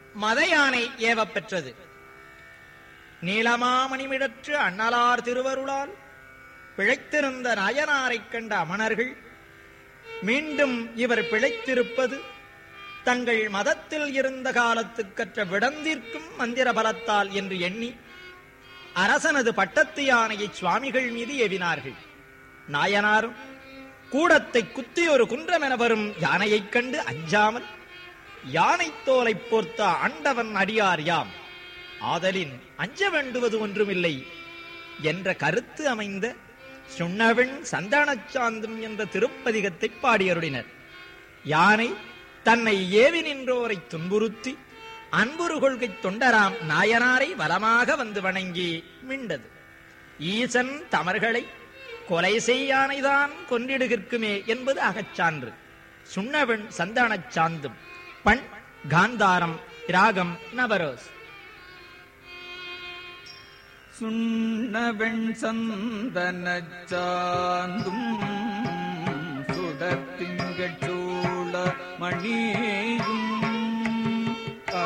மத யானை ஏவப் பெற்றது நீலமாமணிமிடற்று அண்ணலார் திருவருளால் பிழைத்திருந்த நாயனாரைக் கண்ட அமணர்கள் மீண்டும் இவர் பிழைத்திருப்பது தங்கள் மதத்தில் இருந்த காலத்துக்கற்ற விடந்திருக்கும் மந்திர பலத்தால் என்று எண்ணி அரசனது பட்டத்து யானையை சுவாமிகள் மீது ஏவினார்கள் நாயனாரும் கூடத்தை குத்தி ஒரு குன்றம் என வரும் யானையைக் கண்டு அஞ்சாமல் யானைத் தோலைப் போர்த்த ஆண்டவன் அடியார் யாம் ஆதலின் அஞ்ச வேண்டுவது ஒன்றுமில்லை என்ற கருத்து அமைந்த சுண்ணவெண் சந்தானச் சாந்தும் என்ற திருப்பதிகத்தை பாடியருளினர் யானை தன்னை ஏவி நின்றோரை துன்புறுத்தி அன்புரு கொள்கை தொண்டராம் நாயனாரை வலமாக வந்து வணங்கி மிண்டது ஈசன் தமர்களை கொலை செய்யானைதான் கொன்றிடுகிற்குமே என்பது அகச்சான்று சுண்ணவெண் சந்தானச் சாந்தும் பண் காந்தாரம் ராகம் நவரோஸ் சுண்ணவெண் சந்தனச் சாந்தும் சுடத்திங்கட் சூழ மணியும் ஆ,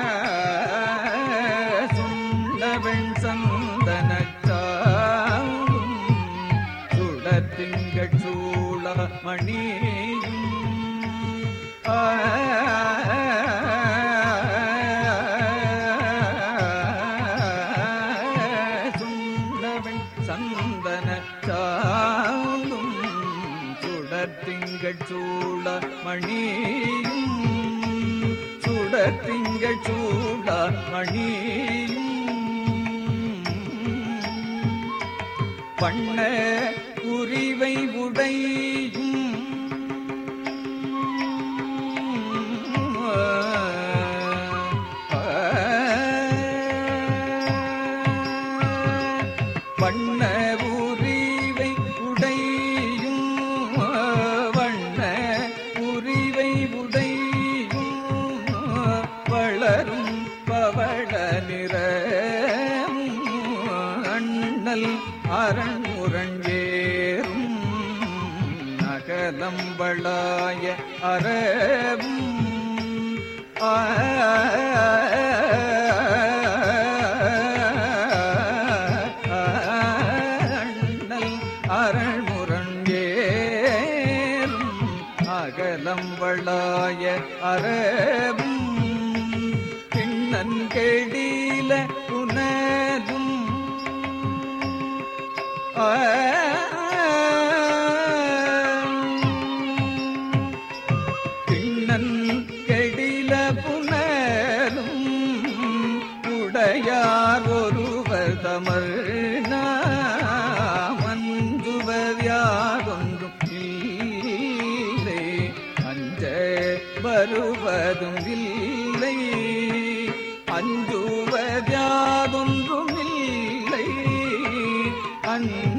சுண்ணவெண் சந்தனச் சாந்தும் சுடத்திங்கட் சூழ மணியும் சுண்ணவன் சந்தன சாலும் சுடத்திங்கள் சூழ மணியும் சுடத்திங்கள் சூழ மணியும் பண்ண உரிவை உடையும் வண்ண உரிவை உடையும் வண்ண உரிவை உடையும் வளரும் பவள நிறம் அண்ணல் அரண்முரஞ்சேரும் நகலம்பளாய அறவும் அண்ணல் அரண்முரஞ்சேரும் அகலம்பளாய அறவும் பின்னன் கெடில புனலும் பின்னன் கெடில புனலும் உடையார் ஒருவர் தமர் மஞ்சுவர் யாதொன்றும் இல்லை அஞ்ச வருவதும் இல்லை அஞ்சுவர் யாதொன்றும் இல்லை அஞ்ச